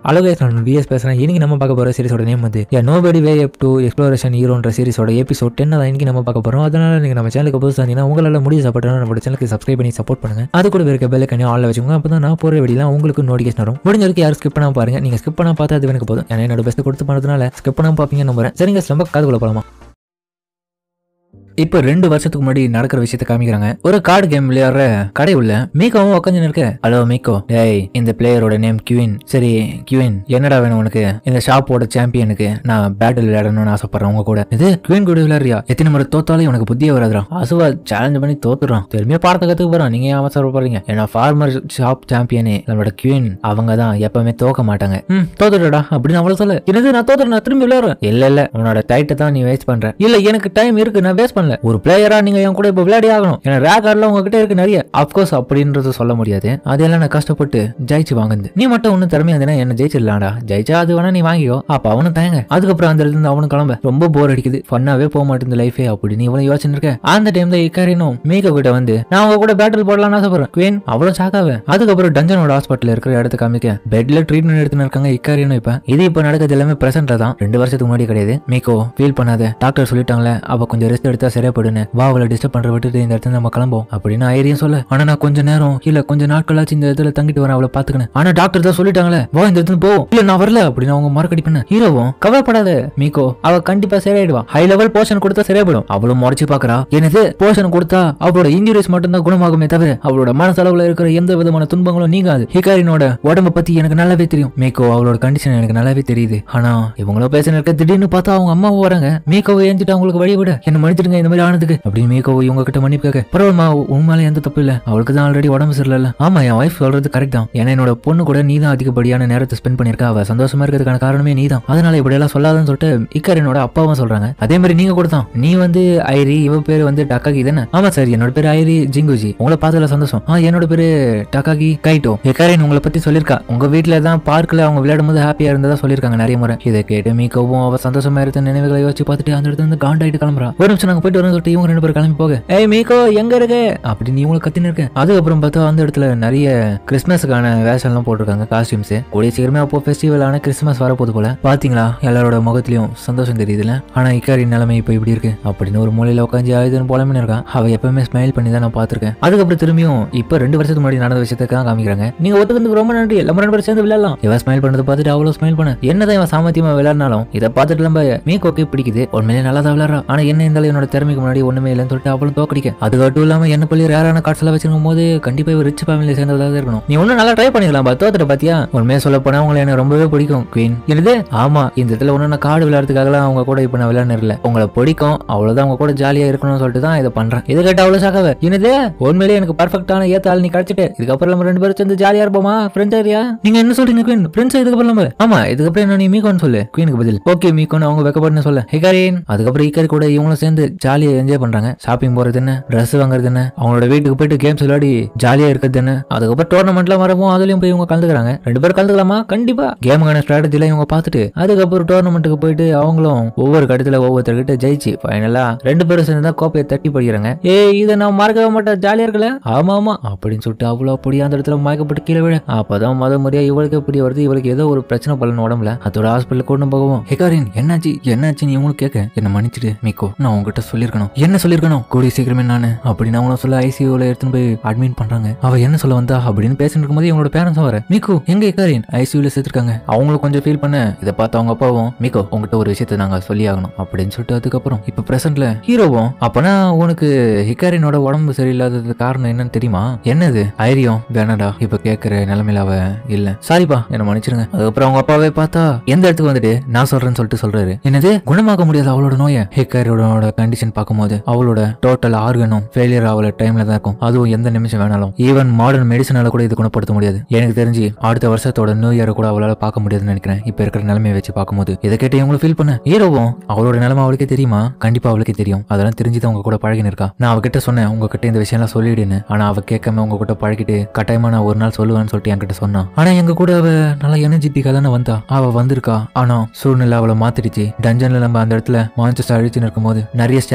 அழகே நான் விஎஸ் பேசுறேன் இன்னைக்கு நம்ம பார்க்க போற சீரிஸோட நேம் வந்து nobody way up to exploration ஹீரோன்ற சீரிஸோட எபிசோட் டென் தான் இன்னைக்கு நம்ம பார்க்க போறோம் அதனால நீங்க நம்ம சேனலுக்கு புதுசாக இருந்தீங்கன்னா உங்களால முடிய சப்போர்ட் நம்ம சேனலுக்கு சப்ஸ்கிரைப் பண்ணி சப்போர்ட் பண்ணுங்க அது கூட இருக்க பெல் கண்ணி ஆல்ல வச்சுக்கோங்க அப்போ தான் நான் போற வெடிலாம் உங்களுக்கு நோட்டிஃபிகேஷன் வரும் முடிஞ்ச வரைக்கும் யாரும் ஸ்கிப் பண்ணாம பாருங்க நீங்க ஸ்கிப் பண்ணா பார்த்தா அது எனக்கு போதும் ஏன்னா என்னோட பெஸ்ட் கொடுத்து பண்ணதுனால ஸ்கிப் பண்ணாம பார்ப்பீங்க நம்புறேன் சரிங்க ரொம்ப காதுக்குள்ள போலாமா இப்போ ரெண்டு வருஷத்துக்கு முன்னாடி நடக்கிற விஷயத்த காமிக்கிறாங்க ஒரு கார்டு கேம் விளையாடுற கடை உள்ள மீக்கோவும் உட்காந்து இருக்க ஹலோ மீக்கோ டேய் இந்த பிளேயரோட நேம் கியூன் சரி கியூன் என்னடா வேணும் உனக்கு இந்த ஷாப்போட சாம்பியனுக்கு நான் பேட்டில் விளையாடணும்னு ஆசைப்படுறேன் உங்க கூட இது கியூன் கூட விளையாடுறியா எத்தனை முறை தோத்தாலும் உனக்கு புத்தியே வராதுடா அசுவா சேலஞ்ச் பண்ணி தோத்துறான் திரும்பியும் பாடத்தை கத்துக்க போறான் நீங்க ஏன் அவசரப்படுறீங்க ஏன்னா ஃபார்மர் ஷாப் சாம்பியனே நம்மளோட கியூன் அவங்க தான் எப்பவுமே தோக்க மாட்டாங்க ம் தோத்துடா அப்படின்னு அவ்வளவு சொல்ல என்னது நான் தோத்துறேன் நான் திரும்பி விளையாடுறேன் இல்ல இல்ல உன்னோட டைட்டை தான் நீ வேஸ்ட் பண்ற இல்ல எனக்கு டைம் இருக்கு நான் வேஸ்ட் பண்ணல ஒரு பிளேயரா நீங்க என் கூட இப்ப விளையாடி ஆகணும் ஏன்னா ரேகார்ட்ல உங்ககிட்ட இருக்கு நிறைய அப்கோர்ஸ் அப்படின்றது சொல்ல முடியாது அதெல்லாம் நான் கஷ்டப்பட்டு ஜெயிச்சு வாங்குது நீ மட்டும் ஒன்னும் திறமையா இருந்தேன்னா என்ன ஜெயிச்சிடலாம்டா ஜெயிச்சா அது வேணா நீ வாங்கிக்கோ அப்ப அவனும் தயங்க அதுக்கப்புறம் அந்த இடத்துல இருந்து அவனும் கிளம்ப ரொம்ப போர் அடிக்குது ஃபன்னாவே போக மாட்டேங்குது லைஃபே அப்படி நீ இவ்வளவு யோசனை இருக்க அந்த டைம்ல இக்காரினும் மீக கிட்ட வந்து நான் அவங்க கூட பேட்டில் போடலாம்னு ஆசைப்படுறேன் குவேன் அவ்வளவு சாக்காவே அதுக்கப்புறம் டஞ்சனோட ஹாஸ்பிட்டல் இருக்கிற இடத்த காமிக்க பெட்ல ட்ரீட்மெண்ட் எடுத்துன்னு இருக்காங்க இக்காரினும் இப்ப இது இப்ப நடக்கிறது எல்லாமே பிரசன்ட்ல தான் ரெண்டு வருஷத்துக்கு முன்னாடி கிடையாது மீகோ ஃபீல் பண்ணாத டாக்டர் சொல்லிட்டாங்களே அவ கொஞ்சம் ரெஸ்ட் எடுத்தா சரியாப்படுன்னு வா அவளை டிஸ்டர்ப் பண்ற விட்டுட்டு இந்த இடத்துல நம்ம கிளம்போம் அப்படின்னு ஐரியும் சொல்ல ஆனா நான் கொஞ்ச நேரம் இல்ல கொஞ்ச நாட்களாச்சு இந்த இடத்துல தங்கிட்டு வரேன் அவளை பாத்துக்கணும் ஆனா டாக்டர் தான் சொல்லிட்டாங்களே வா இந்த இடத்துல போ இல்ல நான் வரல அப்படின்னு அவங்க மறுக்கடி பண்ண ஹீரோவும் கவலைப்படாத மீகோ அவ கண்டிப்பா சரியாயிடுவா ஹை லெவல் போர்ஷன் கொடுத்தா சரியாயிடும் அவளும் முறைச்சு பாக்குறா எனது போர்ஷன் கொடுத்தா அவளோட இன்ஜுரிஸ் மட்டும் தான் குணமாகுமே தவிர அவளோட மனசளவுல இருக்கிற எந்த விதமான துன்பங்களும் நீங்காது ஹிகாரினோட உடம்ப பத்தி எனக்கு நல்லாவே தெரியும் மீகோ அவளோட கண்டிஷன் எனக்கு நல்லாவே தெரியுது ஆனா இவங்களும் பேசின இருக்க திடீர்னு பார்த்தா அவங்க அம்மாவும் வராங்க மீகோவை ஏஞ்சிட்டு அவங்களுக்கு வழி விட என்ன மன்னிச்சிடுங்க இந்த மாதிரி ஆனதுக்கு அப்படின்னு மீகோ இவங்க கிட்ட மன்னிப்பு கேட்க பரவாயில்லமா உன் மேல எந்த தப்பு இல்ல அவளுக்கு தான் ஆல்ரெடி உடம்பு சரியில்லை ஆமா என் வைஃப் சொல்றது கரெக்ட் தான் ஏன்னா என்னோட பொண்ணு கூட நீ தான் அதிகப்படியான நேரத்தை ஸ்பெண்ட் பண்ணிருக்கா அவ சந்தோஷமா இருக்கிறதுக்கான காரணமே நீ தான் அதனால இப்படி எல்லாம் சொல்லாதன்னு சொல்லிட்டு இக்கரனோட அப்பாவும் சொல்றாங்க அதே மாதிரி நீங்க கூட தான் நீ வந்து ஐரி இவ பேரு வந்து டக்காகி தானே ஆமா சார் என்னோட பேரு ஐரி ஜிங்குஜி உங்களை பார்த்ததுல சந்தோஷம் ஆ என்னோட பேரு டக்காகி கைட்டோ இக்கரன் உங்களை பத்தி சொல்லிருக்கா உங்க வீட்டுல தான் பார்க்ல அவங்க விளையாடும் போது ஹாப்பியா இருந்ததா சொல்லிருக்காங்க நிறைய முறை இதை கேட்டு மீக்கவும் அவ சந்தோஷமா இருந்த நினைவுகளை யோசிச்சு பார்த்துட்டு அந்த இடத்துல இருந்து காண்டாயிட்டு கிளம்புறா ஒரு நிமிஷம் நாங்க போயிட்டு வரோம் சொல்லிட்டு இவங்க ரெண்டு பேரும் கிளம்பி போக ஏய் மீகோ எங்க இருக்கு அப்படின்னு இவங்க கத்தின்னு இருக்க அதுக்கப்புறம் பார்த்தா அந்த இடத்துல நிறைய கிறிஸ்மஸுக்கான வேஷம்லாம் போட்டிருக்காங்க காஸ்டியூம்ஸ் கூடிய சீக்கிரமே அப்போ ஃபெஸ்டிவலான கிறிஸ்மஸ் வரப்போது போல பாத்தீங்களா எல்லாரோட முகத்திலயும் சந்தோஷம் தெரியுதுல ஆனா இக்காரி நிலைமை இப்போ இப்படி இருக்கு அப்படின்னு ஒரு மூலையில உட்காந்து ஆயுதம் போலமே இருக்கான் அவ எப்பவுமே ஸ்மைல் பண்ணி தான் நான் பாத்திருக்கேன் அதுக்கப்புறம் திரும்பியும் இப்போ ரெண்டு வருஷத்துக்கு முன்னாடி நடந்த விஷயத்துக்கு தான் காமிக்கிறாங்க நீங்க ஒத்துக்கிறதுக்கு ரொம்ப நன்றி நம்ம ரெண்டு பேரும் சேர்ந்து விளையாடலாம் இவன் ஸ்மைல் பண்ணதை பார்த்துட்டு அவ்வளோ ஸ்மைல் பண்ண என்னதான் இவன் சாமத்தியமா விளையாடினாலும் இதை பார்த்துட்டு நம்ம மீக்கோக்கே பிடிக்குது உண்மையிலே நல்லா தான் விளையாடுறா ஆனா என்ன இருந்தாலும் என்னோட திறமைக்கு முன்னாடி ஒண்ணுமே இல்லைன்னு சொல்லிட்டு அவளும் தோக்கடிக்க அது மட்டும் இல்லாம என்ன பள்ளி ரேரான கார்ட்ஸ் எல்லாம் வச்சிருக்கும் போது கண்டிப்பா இவர் ரிச் ஃபேமிலி சேர்ந்ததாக தான் இருக்கணும் நீ ஒன்னும் நல்லா ட்ரை பண்ணிக்கலாம் பா தோத்துட்ட பாத்தியா உண்மையா சொல்ல போனா உங்களை எனக்கு ரொம்பவே பிடிக்கும் குவீன் என்னது ஆமா இந்த இடத்துல ஒண்ணு நான் கார்டு விளையாடுறதுக்காகலாம் அவங்க கூட இப்ப நான் விளையாடுறல உங்களை பிடிக்கும் அவ்வளவுதான் அவங்க கூட ஜாலியா இருக்கணும்னு சொல்லிட்டு தான் இதை பண்றேன் இது கேட்ட அவ்வளவு சாக்காவ என்னது உண்மையிலேயே எனக்கு பர்ஃபெக்டான ஏத்த ஆள் நீ கிடைச்சிட்டு இதுக்கப்புறம் நம்ம ரெண்டு பேரும் சேர்ந்து ஜாலியா இருப்போமா ஃப்ரெண்ட்ஸ் ஏரியா நீங்க என்ன சொல்றீங்க குவீன் ஃப்ரெண்ட்ஸ் இதுக்கப்புறம் நம்ம ஆமா இதுக்கப்புறம் என்ன நீ மீகோன்னு சொல்லு குவீனுக்கு பதில் ஓகே மீகோன்னு அவங்க வெக்கப்படுன்னு சொல்ல ஹிகாரின் அதுக்கப்புறம் இக்கரி கூட இவங்களும் சேர்ந்து ஜாலியா என்ஜாய் பண்றாங்க ஷாப்பிங் போறது என்ன ட்ரெஸ் வாங்குறது என்ன அவங்களோட வீட்டுக்கு போயிட்டு கேம்ஸ் விளையாடி ஜாலியா இருக்கிறது என்ன அதுக்கப்புறம் டோர்னமெண்ட்லாம் வரவும் அதுலயும் போய் இவங்க கலந்துக்கிறாங்க ரெண்டு பேரும் கலந்துக்கலாமா கண்டிப்பா கேமுக்கான ஸ்ட்ராட்டஜில இவங்க பார்த்துட்டு அதுக்கப்புறம் டோர்னமெண்ட்டுக்கு போயிட்டு அவங்களும் ஒவ்வொரு கடத்துல ஒவ்வொருத்தர்கிட்ட ஜெயிச்சு ஃபைனலா ரெண்டு பேரும் சேர்ந்து தான் கோப்பையை தட்டி படிக்கிறாங்க ஏய் இதை நான் மறக்கவே மாட்டேன் ஜாலியா இருக்கல ஆமா ஆமா அப்படின்னு சொல்லிட்டு அவ்வளோ அப்படி அந்த இடத்துல மயக்கப்பட்டு கீழே விழ அப்பதான் முத முறையா இவளுக்கு எப்படி வருது இவளுக்கு ஏதோ ஒரு பிரச்சனை பலன் உடம்புல அதோட ஹாஸ்பிட்டல் கொண்டு போகவும் ஹெகாரின் என்னாச்சு என்னாச்சு நீ இவங்களுக்கு கேட்க என்ன மன்னிச்சிடு மீக்கோ நான் உங்ககிட்ட சொல்லியிருக்கணும் என்ன சொல்லியிருக்கணும் கூடிய சீக்கிரமே நானு அப்படின்னு அவங்களும் சொல்ல ஐசியூல எடுத்துன்னு போய் அட்மிட் பண்றாங்க அவ என்ன சொல்ல வந்தா அப்படின்னு பேசிட்டு இருக்கும்போது இவங்களோட பேரண்ட்ஸும் வர மீக்கு எங்க ஹெகாரின் ஐசியூல சேர்த்திருக்காங்க அவங்களும் கொஞ்சம் ஃபீல் பண்ண இதை பார்த்து அவங்க அப்பாவும் மீக்கோ உங்ககிட்ட ஒரு விஷயத்தை நாங்க சொல்லி ஆகணும் அப்படின்னு சொல்லிட்டு அதுக்கப்புறம் இப்ப பிரசன்ட்ல ஹீரோவும் அப்பனா உனக்கு ஹிகாரினோட உடம்பு சரியில்லாதது காரணம் என்னன்னு தெரியுமா என்னது ஐரியம் வேணாடா இப்ப கேக்குற நிலைமையில அவ இல்ல சாரிப்பா என்ன மன்னிச்சிருங்க அதுக்கப்புறம் அவங்க அப்பாவே பார்த்தா எந்த இடத்துக்கு வந்துட்டு நான் சொல்றேன்னு சொல்லிட்டு சொல்றாரு என்னது குணமாக்க முடியாது அவளோட நோயை ஹிகாரியோட கண்டிஷன் பார்க்கும்போது அவளோட டோட்டல் ஆர்கனும் ஃபெயிலியர் ஆகல டைம்ல தான் இருக்கும் அதுவும் எந்த நிமிஷம் வேணாலும் ஈவன் மாடர்ன் மெடிசனால கூட இது குணப்படுத்த முடியாது எனக்கு தெரிஞ்சு அடுத்த வருஷத்தோட நியூ இயரை கூட அவளால பார்க்க முடியாதுன்னு நினைக்கிறேன் இப்ப இருக்கிற நிலைமையை வச்சு பார்க்கும்போது இதை கேட்டு இவங்களும் ஃபீல் பண்ண ஹீரோவும் அவளோட நிலைமை அவளுக்கே தெரியுமா கண்டிப்பா அவளுக்கே தெரியும் அதெல்லாம் தெரிஞ்சுதான் உங்க கூட பழகின்னு இருக்கா நான் அவகிட்ட சொன்னேன் உங்ககிட்ட இந்த விஷயம்லாம் சொல்லிடுன்னு ஆனா அவ கேட்காம உங்க கிட்ட பழகிட்டு கட்டாயமா நான் ஒரு நாள் சொல்லுவேன்னு சொல்லிட்டு என்கிட்ட சொன்னான் ஆனா எங்க கூட அவ நல்லா எனர்ஜெட்டிக்கா தானே வந்தா அவ வந்திருக்கா ஆனா சூழ்நிலை அவளை மாத்திடுச்சு டஞ்சன்ல நம்ம அந்த இடத்துல மான்சஸ் அழிச்சுன்னு இருக்கும்போது நிறைய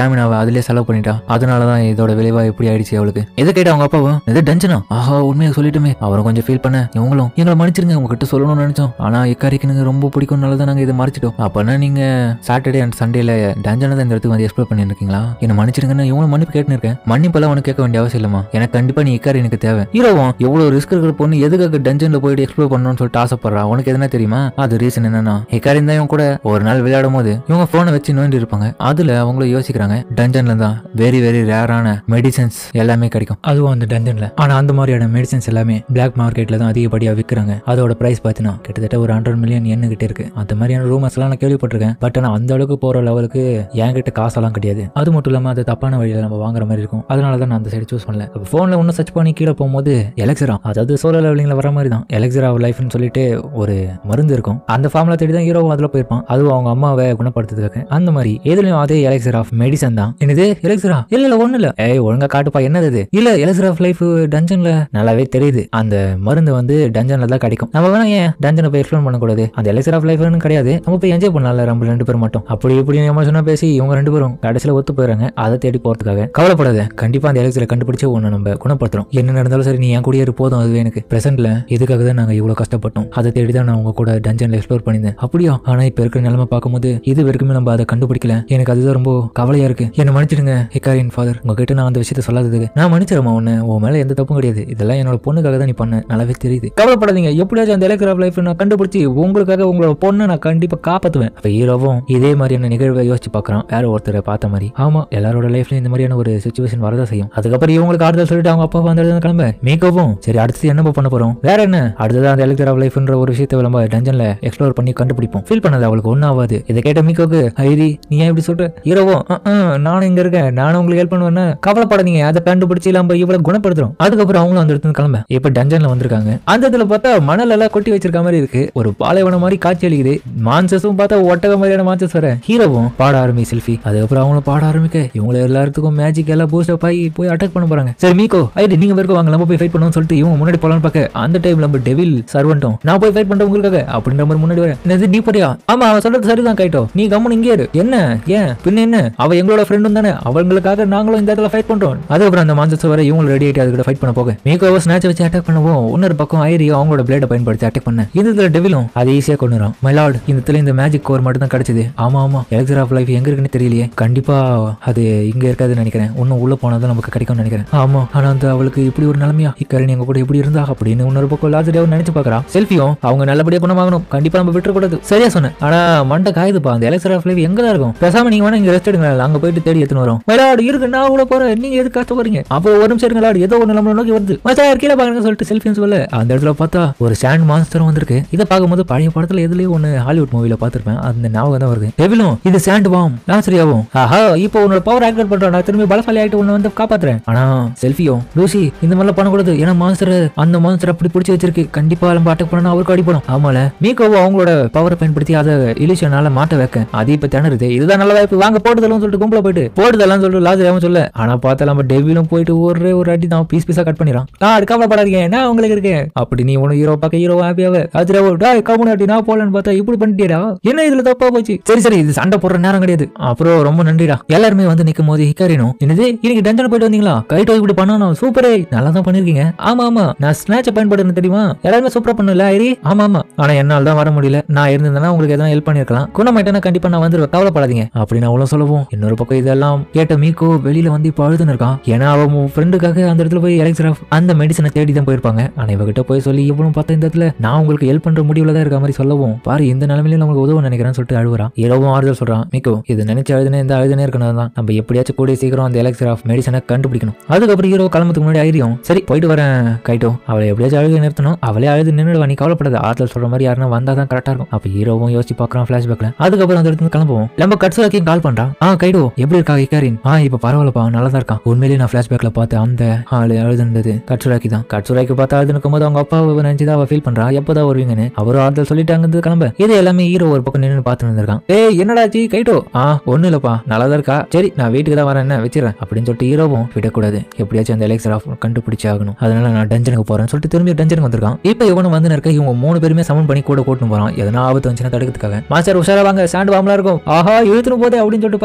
ஸ்டாமினாவை அதுலயே செலவு பண்ணிட்டா அதனாலதான் இதோட விளைவா இப்படி ஆயிடுச்சு அவளுக்கு இதை கேட்டு அவங்க அப்பாவும் இது டஞ்சனா ஆஹா உண்மையை சொல்லிட்டுமே அவரும் கொஞ்சம் ஃபீல் பண்ண இவங்களும் எங்களை மன்னிச்சிருங்க உங்ககிட்ட சொல்லணும்னு நினைச்சோம் ஆனா இக்காரிக்கு எனக்கு ரொம்ப பிடிக்கும்னால தான் நாங்க இதை மறைச்சிட்டோம் அப்பனா நீங்க சாட்டர்டே அண்ட் சண்டேல டஞ்சனை தான் இந்த இடத்துக்கு வந்து எக்ஸ்ப்ளோர் பண்ணிருக்கீங்களா என்ன மன்னிச்சிருங்கன்னு இவங்களும் மன்னிப்பு கேட்டுன்னு இருக்கேன் மன்னிப்பெல்லாம் உனக்கு கேட்க வேண்டிய அவசியம் இல்லமா எனக்கு கண்டிப்பா நீ இக்காரி எனக்கு தேவை ஹீரோவும் எவ்வளவு ரிஸ்க் இருக்கிற பொண்ணு எதுக்காக டஞ்சன்ல போயிட்டு எக்ஸ்ப்ளோர் பண்ணணும்னு சொல்லிட்டு ஆசைப்படுறா உனக்கு எதுனா தெரியுமா அது ரீசன் என்னன்னா ஹிக்காரி தான் இவங்க கூட ஒரு நாள் விளையாடும் போது இவங்க போனை வச்சு நோண்டி இருப்பாங்க அதுல அவங்களும் யோசிக்கிறாங்க டஞ்சன்ல தான் வெரி வெரி ரேரான மெடிசன்ஸ் எல்லாமே கிடைக்கும் அதுவும் அந்த டஞ்சன்ல ஆனா அந்த மாதிரியான மெடிசன்ஸ் எல்லாமே பிளாக் மார்க்கெட்ல தான் அதிகப்படியா விற்கிறாங்க அதோட பிரைஸ் பார்த்தீங்கன்னா கிட்டத்தட்ட ஒரு ஹண்ட்ரட் மில்லியன் என்ன கிட்ட இருக்கு அந்த மாதிரியான ரூமர்ஸ் எல்லாம் நான் கேள்விப்பட்டிருக்கேன் பட் ஆனா அந்த அளவுக்கு போற லெவலுக்கு என்கிட்ட காசெல்லாம் கிடையாது அது மட்டும் இல்லாம அது தப்பான வழியில நம்ம வாங்குற மாதிரி இருக்கும் அதனால தான் நான் அந்த சைடு சூஸ் பண்ணல ஃபோன்ல ஒன்றும் சர்ச் பண்ணி கீழே போகும்போது எலக்ஸரா அதாவது சோலர் லெவலிங்ல வர மாதிரி தான் எலக்ஸரா லைஃப்னு சொல்லிட்டு ஒரு மருந்து இருக்கும் அந்த ஃபார்முலா தேடி தான் ஹீரோவும் அதில் போயிருப்பான் அதுவும் அவங்க அம்மாவை குணப்படுத்துறதுக்காக அந்த மாதிரி எதுலயும் அதே எலக்ஸர் ஆஃப் மெடிசன் தான் என்னது எலக்ஸரா இல்ல இல்ல ஒண்ணு இல்ல ஏய் ஒழுங்கா காட்டுப்பா என்னது இது இல்ல எலக்ஸர் ஆஃப் லைஃப் டஞ்சன்ல நல்லாவே தெரியுது அந்த மருந்து வந்து டஞ்சன்ல தான் கிடைக்கும் நம்ம வேணா ஏன் டஞ்சனை போய் எக்ஸ்பிளைன் பண்ணக்கூடாது அந்த எலக்ஸர் ஆஃப் லைஃப்னு கிடையாது நம்ம போய் என்ஜாய் பண்ணலாம்ல நம்ம ரெண்டு பேரும் மட்டும் அப்படி இப்படி நம்ம சொன்னா பேசி இவங்க ரெண்டு பேரும் கடைசியில ஒத்து போயிடுறாங்க அதை தேடி போறதுக்காக கவலைப்படாத கண்டிப்பா அந்த எலக்ஸரை கண்டுபிடிச்சு ஒன்று நம்ம குணப்படுத்துறோம் என்ன நடந்தாலும் சரி நீ என் கூடயே இரு போதும் அதுவே எனக்கு பிரசன்ட்ல இதுக்காக தான் நாங்க இவ்வளவு கஷ்டப்பட்டோம் அதை தேடி தான் நான் உங்க கூட டஞ்சன்ல எக்ஸ்ப்ளோர் பண்ணியிருந்தேன் அப்படியா ஆனா இப்ப இருக்கிற நிலைமை பார்க்கும்போது இது வரைக்குமே நம்ம அதை கண்டுபிடிக்கல எனக்கு அதுதான் ரொம்ப கவலையா இருக்கு என்ன மன்னிச்சிடுங்க ஹிக்காரின் ஃபாதர் உங்ககிட்ட நான் அந்த விஷயத்த சொல்லாததுக்கு நான் மன்னிச்சிடமா உன்னை உன் மேல எந்த தப்பும் கிடையாது இதெல்லாம் என்னோட பொண்ணுக்காக தான் நீ பண்ண நல்லாவே தெரியுது கவலைப்படாதீங்க எப்படியாச்சும் அந்த எலக்ட்ராஃப் லைஃப் நான் கண்டுபிடிச்சி உங்களுக்காக உங்களோட பொண்ணை நான் கண்டிப்பா காப்பாத்துவேன் அப்ப ஹீரோவும் இதே மாதிரியான நிகழ்வை யோசிச்சு பார்க்கறான் வேற ஒருத்தரை பார்த்த மாதிரி ஆமா எல்லாரோட லைஃப்லயும் இந்த மாதிரியான ஒரு சுச்சுவேஷன் வரதான் செய்யும் அதுக்கப்புறம் இவங்களுக்கு ஆறுதல் சொல்லிட்டு அவங்க அப்பா வந்து இடத்துல கிளம்ப மீக்கவும் சரி அடுத்தது என்ன பண்ண போறோம் வேற என்ன அடுத்தது அந்த எலக்ட்ராஃப் லைஃப்ன்ற ஒரு விஷயத்தை நம்ம டஞ்சன்ல எக்ஸ்ப்ளோர் பண்ணி கண்டுபிடிப்போம் ஃபீல் பண்ணது அவளுக்கு ஒன்றும் ஆகாது இதை கேட்ட மீக்கோக்கு ஐரி நீ ஏன் இப்படி சொல்ற ஹீரோவோ நானும் இங்க இருக்கேன் நானும் உங்களுக்கு ஹெல்ப் பண்ணுவேன்னா கவலைப்படாதீங்க அதை கண்டுபிடிச்சு நம்ம இவ்வளவு குணப்படுத்துறோம் அதுக்கப்புறம் அவங்களும் அந்த இடத்துல கிளம்ப இப்ப டஞ்சன்ல வந்திருக்காங்க அந்த இடத்துல பார்த்தா மணல் எல்லாம் கொட்டி வச்சிருக்க மாதிரி இருக்கு ஒரு பாலைவனம் மாதிரி காட்சி அளிக்குது மான்சஸும் பார்த்தா ஒட்டக மாதிரியான மான்சஸ் வர ஹீரோவும் பாட ஆரம்பி செல்ஃபி அதுக்கப்புறம் அவங்களும் பாட ஆரம்பிக்க இவங்க எல்லாத்துக்கும் மேஜிக் எல்லாம் பூஸ்ட் அப் ஆகி போய் அட்டாக் பண்ண போறாங்க சரி மீக்கோ ஐடி நீங்க வரைக்கும் வாங்க நம்ம போய் ஃபைட் பண்ணுவோம்னு சொல்லிட்டு இவங்க முன்னாடி போலான்னு பார்க்க அந்த டைம்ல நம்ம டெவில் சர்வன்ட்டும் நான் போய் ஃபைட் பண்றேன் உங்களுக்காக அப்படின்ற மாதிரி முன்னாடி வரேன் என்னது நீ போறியா ஆமா அவன் சொல்றது சரிதான் கைட்டோ நீ கம்முன்னு இங்கே இரு என்ன ஏன் பின்ன என்ன அவ எங்களோட ஃப்ரெண்டும் தானே அவங்களுக்காக நாங்களும் இந்த இடத்துல ஃபைட் பண்றோம் அதுக்கப்புறம் அந்த மான்சஸ் வர இவங்க ரெடி ஆயிட்டு அதுக்கிட்ட ஃபைட் பண்ண போக மீக்கோவை ஸ்னாட்ச் வச்சு அட்டாக் பண்ணுவோம் இன்னொரு பக்கம் ஐரியோ அவங்களோட பிளேட பயன்படுத்தி அட்டாக் பண்ண இந்த இதுல டெவிலும் அது ஈஸியா கொண்டுறான் மைலார்ட் இந்த இடத்துல இந்த மேஜிக் கோர் மட்டும் தான் கிடைச்சது ஆமா ஆமா எலக்சர் ஆஃப் லைஃப் எங்க இருக்குன்னு தெரியலையே கண்டிப்பா அது இங்க இருக்காதுன்னு நினைக்கிறேன் இன்னும் உள்ள போனாதான் நமக்கு கிடைக்கும்னு நினைக்கிறேன் ஆமா ஆனா அந்த அவளுக்கு இப்படி ஒரு நிலைமையா இக்கரணி எங்க கூட இப்படி இருந்தா அப்படின்னு இன்னொரு பக்கம் லாஸ்ட் நினைச்சு பாக்குறா செல்ஃபியும் அவங்க நல்லபடியா குணமாகணும் கண்டிப்பா நம்ம விட்டுறக்கூடாது சரியா சொன்னேன் ஆனா மண்டை காயுதுப்பா அந்த எலக்சர் ஆஃப் லைஃப் எங்க தான் இருக்கும் பேசாம நீங்க வேணா இங்க ரெஸ்ட் எடுங்க அங்க போயிட்டு தேடி எடுத்துன்னு வரோம் விளையாடு இருக்கு நான் கூட போறேன் நீங்க எதுக்கு கஷ்டப்படுறீங்க அப்போ ஒரு நிமிஷம் இருங்க விளையாடு ஏதோ ஒன்று நம்ம நோக்கி வருது மச்சான் கீழே பாருங்க சொல்லிட்டு செல்ஃபின்னு சொல்ல அந்த இடத்துல பார்த்தா ஒரு ஸ்டாண்ட் மான்ஸ்டரும் வந்திருக்கு இதை பார்க்கும்போது பழைய படத்துல எதுலயோ ஒன்று ஹாலிவுட் மூவில பார்த்திருப்பேன் அந்த ஞாபகம் தான் வருது டெவிலும் இது சாண்ட் பாம் லாஸ்ரியாவும் ஆஹா இப்போ உன்னோட பவர் ஆக்டிவேட் பண்றேன் நான் திரும்பி பலசாலி ஆயிட்டு உன்னை வந்து காப்பாத்துறேன் ஆனா செல்ஃபியும் லூசி இந்த மாதிரிலாம் பண்ணக்கூடாது ஏன்னா மான்ஸ்டர் அந்த மான்ஸ்டர் அப்படி பிடிச்சி வச்சிருக்கு கண்டிப்பா நம்ம அட்டாக் பண்ணா அவருக்கு அடிப்படும் ஆமால மீக்கோவோ அவங்களோட பவரை பயன்படுத்தி அதை இலிஷனால மாட்ட வைக்க அது இப்ப திணறுது இதுதான் நல்ல வாய்ப்பு வாங்க போட்டுதலும் சொல்லிட்டு கும்பல போயிட்டு போட்டுதெல்லாம் சொல்லிட்டு லாஸ்ரியாவும் சொல்ல ஆனா பார்த்தா நம்ம டெவிலும் போயிட்டு ஒரே ஒரு அடி தான் பீஸ் பீஸா கட் பண்ணிடுறான் ஆ அது கவலைப்படாதீங்க நான் உங்களுக்கு இருக்கேன் அப்படி நீ உன ஹீரோ பார்க்க ஹீரோ ஹாப்பியாவே ஆச்சரியாவோ டேய் கம்முனு அடி நான் போலன்னு பார்த்தா இப்படி பண்ணிட்டியடா என்ன இதுல தப்பா போச்சு சரி சரி இது சண்டை போடுற நேரம் கிடையாது அப்புறம் ரொம்ப நன்றிடா எல்லாருமே வந்து நிக்கும் போது ஹிக்காரினும் என்னது இன்னைக்கு டென்ஷன் போயிட்டு வந்தீங்களா கைட்டோ இப்படி பண்ணணும் சூப்பரே நல்லா தான் பண்ணிருக்கீங்க ஆமா ஆமா நான் ஸ்னாட்ச பயன்படுறேன் தெரியுமா எல்லாருமே சூப்பரா பண்ணல ஐரி ஆமா ஆமா ஆனா என்னால தான் வர முடியல நான் இருந்திருந்தேன்னா உங்களுக்கு எதாவது ஹெல்ப் பண்ணிருக்கலாம் குணமாயிட்டேன்னா கண்டிப்பா நான் வந்துருவேன் கவலைப்படாதீங்க அப்படின்னு அவ்வளவு சொல்லவும் இன்னொரு பக்கம் இதெல்லாம் கேட்ட மீக்கோ வெளியில வந்து இப்போ அழுதுன்னு இருக்கான் ஏன்னா அவன் ஃப்ரெண்டுக்காக அந்த இடத்துல போய் எலக்சர் ஆஃப் அந்த மெடிசனை தேடி தான் போயிருப்பாங்க ஆனா இவகிட்ட போய் சொல்லி இவனும் பார்த்தா இந்த இடத்துல நான் உங்களுக்கு ஹெல்ப் பண்ற முடிவுல தான் இருக்க மாதிரி சொல்லவும் பாரு இந்த நிலைமையில நமக்கு உதவ நினைக்கிறேன்னு சொல்லிட்டு அழுவுறான் இரவும் ஆறுதல் சொல்றான் மீக்கோ இது நினைச்சு அழுதுனே இந்த அழுதுனே இருக்கணும் தான் நம்ம எப்படியாச்சும் கூடிய சீக்கிரம் அந்த எலக்சர் ஆஃப் மெடிசனை கண்டுபிடிக்கணும் அதுக்கப்புறம் ஹீரோ கிளம்புறதுக்கு முன்னாடி ஐரியும் சரி போயிட்டு வரேன் கைட்டோ அவளை எப்படியாச்சும் அழுது நிறுத்தணும் அவளே அழுது நின்றுடுவா நீ கவலைப்படாத ஆறுதல் சொல்ற மாதிரி யாருன்னா வந்தா தான் கரெக்டா இருக்கும் அப்ப ஹீரோவும் யோசிச்சு பார்க்கறான் ஃபிளாஷ்பேக்ல அதுக்கப்புறம் அந்த இடத்துல கிளம்புவோம் நம்ம கட்சுராக்கியும் கால் பண்றான் ஆ கைடோ எப்படி இருக்கா இக்காரின் ஆ இப்ப பரவாயில்லப்பா நல்லா தான் இருக்கான் உண்மையிலேயே நான் ஃபிளாஷ்பேக்ல பார்த்து அந்த ஆளு அழுதுனது கட்சுராக்கி தான் கட்சுராக்கி பார்த்து அழுதுனுக்கும் போது அவங்க அப்பாவை நினைச்சுதான் அவ ஃபீல் பண்றா எப்பதான் வருவீங்கன்னு அவரும் ஆறுதல் சொல்லிட்டாங்க கிளம்ப இது எல்லாமே ஹீரோ ஒரு பக்கம் நின்று பார்த்து இருந்திருக்கான் ஏய் என்னடாச்சு கைட்டோ ஆ ஒண்ணு இல்லப்பா நல்லா தான் இருக்கா சரி நான் வீட்டுக்கு தான் வரேன் என்ன வச்சிடறேன் அப்படின்னு சொல்லிட்டு ஹீரோவும் விடக்கூடாது எப்படியாச்சும் அந்த எலெக்சர் ஆஃப் கண்டுபிடிச்சு ஆகணும் அதனால நான் டஞ்சனுக்கு போறேன்னு சொல்லிட்டு திரும்பி டஞ்சனுக்கு வந்திருக்கான் இப்போ இவனும் வந்து இருக்க இவங்க மூணு பேருமே சமன் பண்ணி கூட கூட்டின்னு போறான் எதனா ஆபத்து வந்துச்சுன்னா தடுக்கிறதுக்காக மாஸ்டர் உஷாரா வாங்க சாண்டு வாமலா இருக்கும் ஆஹா இழுத்துன்னு போதே அப்படின்னு சொல்லிட்டு பாக்க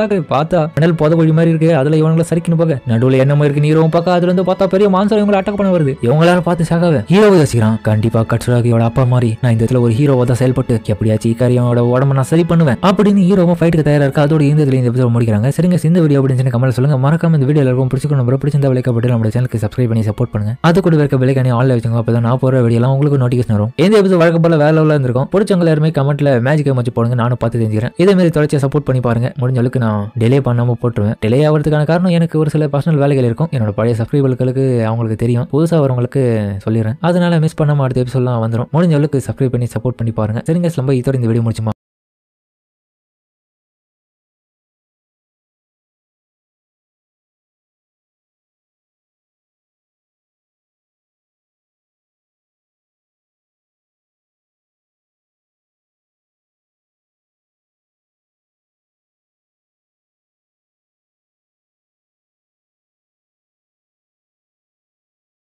பார்த்தா மணல் புத வழி மாதிரி இருக்கு அதுல இவங்களை சரிக்கணும் போக நடுவுல என்னமோ இருக்கு நீரவும் பார்க்க அதுல இருந்து பார்த்தா பெரிய மான்சர் இவங்களை அட்டாக் பண்ண வருது இவங்களால பார்த்து சாகாவ ஹீரோவை யோசிக்கிறான் கண்டிப்பா கட்சுராகியோட அப்பா மாதிரி நான் இந்த இடத்துல ஒரு ஹீரோவை தான் செயல்பட்டு எப்படியாச்சும் இக்காரியோட உடம்ப நான் சரி பண்ணுவேன் அப்படின்னு ஹீரோவும் ஃபைட்டுக்கு தயாரா இருக்கு அதோட இந்த இதுல இந்த எபிசோட் முடிக்கிறாங்க சரிங்க இந்த வீடியோ அப்படின்னு சொல்லி கமெண்ட் சொல்லுங்க மறக்காம இந்த வீடியோ எல்லாருக்கும் பிடிச்சிக்கணும் bro. பிடிச்சிருந்தா விலைக்கப்பட்டு நம்ம சேனலுக்கு சப்ஸ்கிரைப் பண்ணி சப்போர்ட் பண்ணுங்க அது கூட இருக்க விலைக்கானி ஆன்ல வச்சுங்க அப்பதான் நான் போற வீடியோ எல்லாம் உங்களுக்கு நோட்டிஃபிகேஷன் வரும் இந்த எபிசோட் வழக்கம் போல வேலை உள்ள இருந்திருக்கும் பிடிச்சவங்க எல்லாருமே கமெண்ட்ல மேஜிக் வச்சு போடுங்க நானும் பார்த்து தெரிஞ்சுக்கிறேன் இதே மாதிரி தொடர்ச்சியா சப்போர்ட் பண்ணி பாருங்க முடிஞ்ச அளவுக்கு நான் டிலே பண்ணாம போட்டுருவேன் டிலே ஆகிறதுக்கான காரணம் எனக்கு ஒரு சில பர்சனல் வேலைகள் இருக்கும் என்னோட பழைய சப்ஸ்கிரைபர்களுக்கு அவங்களுக்கு தெரியும் புதுசாக வரவங்களுக்கு சொல்லிடுறேன் அதனால மிஸ் பண்ணாம அடுத்த எபிசோட்லாம் வந்துடும் முடிஞ்ச அளவுக்கு சப்ஸ்கிரைப் பண்ணி சப்போர்ட் பண்ணி பாருங்க சரிங்க ரொம்ப இதோட இந்த வீடியோ முடிச்சுமா